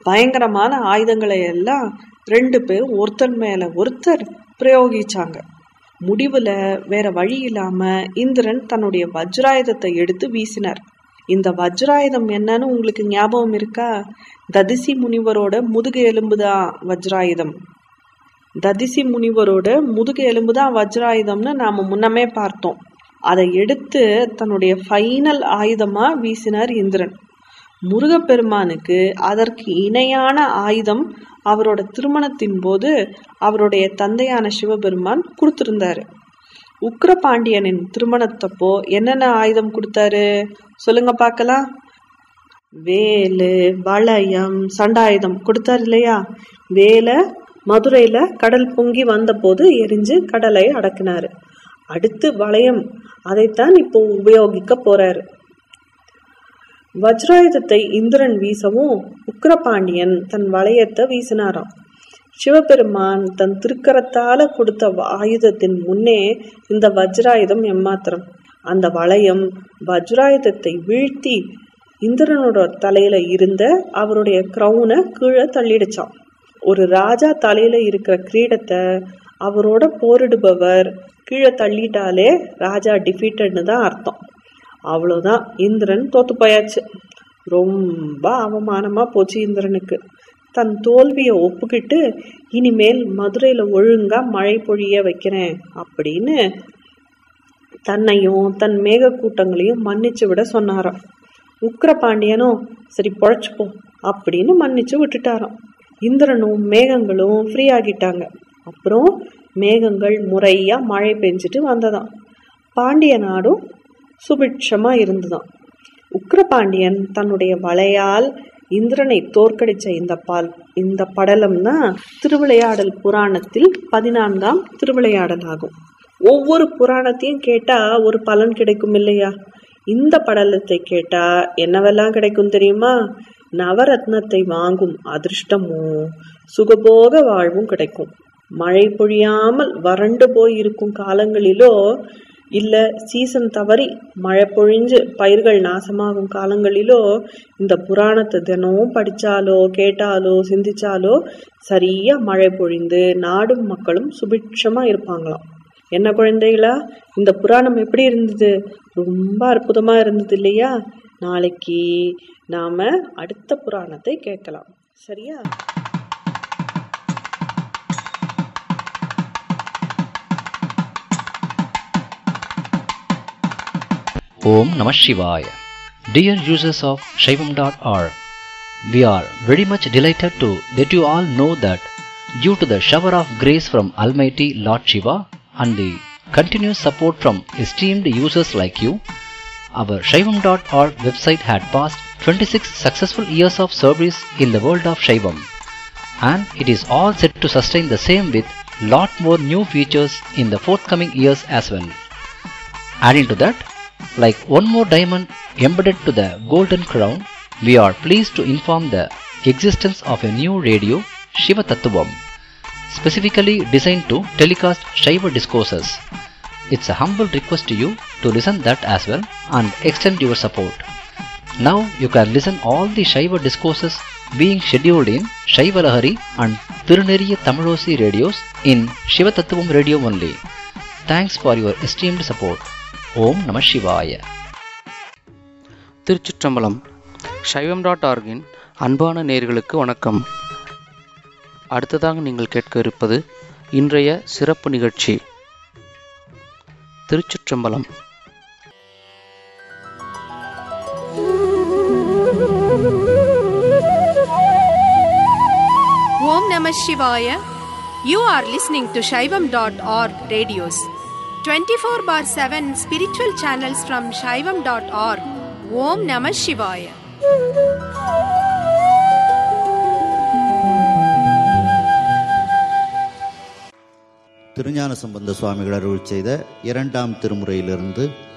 பயங்கரமான ஆயுதங்களை எல்லாம் ரெண்டு பேர் ஒருத்தர் மேல ஒருத்தர் பிரயோகிச்சாங்க முடிவுல வேற வழி இல்லாம இந்திரன் தன்னுடைய வஜ்ராயுதத்தை எடுத்து வீசினார் இந்த வஜ்ராயுதம் என்னன்னு உங்களுக்கு ஞாபகம் இருக்கா ததிசி முனிவரோட முதுகு எலும்புதான் வஜ்ராயுதம் ததிசி முனிவரோட முதுகு எலும்பு தான் வஜ்ராயுதம்னு நாம முன்னமே பார்த்தோம் அதை எடுத்து தன்னுடைய ஃபைனல் ஆயுதமா வீசினார் இந்திரன் முருகப்பெருமானுக்கு அதற்கு இணையான ஆயுதம் அவரோட திருமணத்தின் போது அவருடைய தந்தையான சிவபெருமான் கொடுத்திருந்தாரு உக்கிரபாண்டியனின் திருமணத்தப்போ என்னென்ன ஆயுதம் கொடுத்தாரு சொல்லுங்க பார்க்கலாம் வேலு வளையம் சண்டாயுதம் கொடுத்தாரு இல்லையா வேலை மதுரையில கடல் பொங்கி வந்தபோது எரிஞ்சு கடலை அடக்கினாரு அடுத்து வளையம் அதைத்தான் இப்போ உபயோகிக்க போறாரு வஜ்ராயுதத்தை இந்திரன் வீசவும் உக்கிரபாண்டியன் தன் வளையத்தை வீசினாராம் சிவபெருமான் தன் திருக்கரத்தால கொடுத்த ஆயுதத்தின் முன்னே இந்த வஜ்ராயுதம் எம்மாத்திரம் அந்த வளையம் வஜ்ராயுதத்தை வீழ்த்தி இந்திரனோட தலையில இருந்த அவருடைய கிரௌனை கீழே தள்ளிடுச்சான் ஒரு ராஜா தலையில இருக்கிற கிரீடத்தை அவரோட போரிடுபவர் கீழே தள்ளிட்டாலே ராஜா டிஃபீட்டட்னு தான் அர்த்தம் அவ்வளோதான் இந்திரன் தோத்து போயாச்சு ரொம்ப அவமானமா போச்சு இந்திரனுக்கு தன் தோல்வியை ஒப்புக்கிட்டு இனிமேல் மதுரையில ஒழுங்கா மழை பொழிய வைக்கிறேன் அப்படின்னு தன்னையும் தன் மேக கூட்டங்களையும் மன்னிச்சு விட சொன்னாராம் உக்கிரபாண்டியனும் சரி பொழைச்சுப்போ அப்படின்னு மன்னிச்சு விட்டுட்டாராம் இந்திரனும் மேகங்களும் ஃப்ரீ ஆகிட்டாங்க அப்புறம் மேகங்கள் முறையா மழை பெஞ்சிட்டு வந்ததாம் பாண்டிய நாடும் சுபிட்சமா இருந்துதான் உக்கிரபாண்டியன் தன்னுடைய வலையால் இந்திரனை தோற்கடிச்ச இந்த பால் இந்த படலம் தான் திருவிளையாடல் புராணத்தில் பதினான்காம் திருவிளையாடல் ஆகும் ஒவ்வொரு புராணத்தையும் கேட்டா ஒரு பலன் கிடைக்கும் இல்லையா இந்த படலத்தை கேட்டா என்னவெல்லாம் கிடைக்கும் தெரியுமா நவரத்னத்தை வாங்கும் அதிர்ஷ்டமும் சுகபோக வாழ்வும் கிடைக்கும் மழை பொழியாமல் வறண்டு போய் இருக்கும் காலங்களிலோ இல்ல சீசன் தவறி மழை பொழிஞ்சு பயிர்கள் நாசமாகும் காலங்களிலோ இந்த புராணத்தை தினமும் படிச்சாலோ கேட்டாலோ சிந்திச்சாலோ சரியா மழை பொழிந்து நாடும் மக்களும் சுபிட்சமா இருப்பாங்களாம் என்ன குழந்தைகளா இந்த புராணம் எப்படி இருந்தது ரொம்ப அற்புதமா இருந்தது இல்லையா நாளைக்கு நாம அடுத்த புராணத்தை கேட்கலாம் சரியா Om Namah Shivaya. Dear users of Shaivam.org, we are very much delighted to let you all know that due to the shower of grace from Almighty Lord Shiva and the continuous support from esteemed users like you, our Shaivam.org website had passed 26 successful years of service in the world of Shaivam and it is all set to sustain the same with lot more new features in the forthcoming years as well. Adding to that, like one more diamond embedded to the golden crown, we are pleased to inform the existence of a new radio, Shiva Tattvam, specifically designed to telecast Shiva discourses. It's a humble request to you to listen that as well and extend your support. Now you can listen all the Shiva discourses being scheduled in Shiva Lahari and Tiruneriya Tamilosi radios in Shiva Tattvam radio only. Thanks for your esteemed support. ஓம் நம சிவாய திருச்சிற்றம்பலம் சைவம் dot ஆர்கின் அன்பான நேர்களுக்கு வணக்கம் அடுத்ததாக நீங்கள் கேட்க இருப்பது இன்றைய சிறப்பு நிகழ்ச்சி திருச்சிற்றம்பலம் Om Namah Shivaya. You are listening to Shaivam.org radios. 24 bar 7 spiritual channels from Shaivam.org. Om Namah Shivaya. திருஞான சம்பந்த சுவாமிகள் அருள் செய்த இரண்டாம் திருமுறையிலிருந்து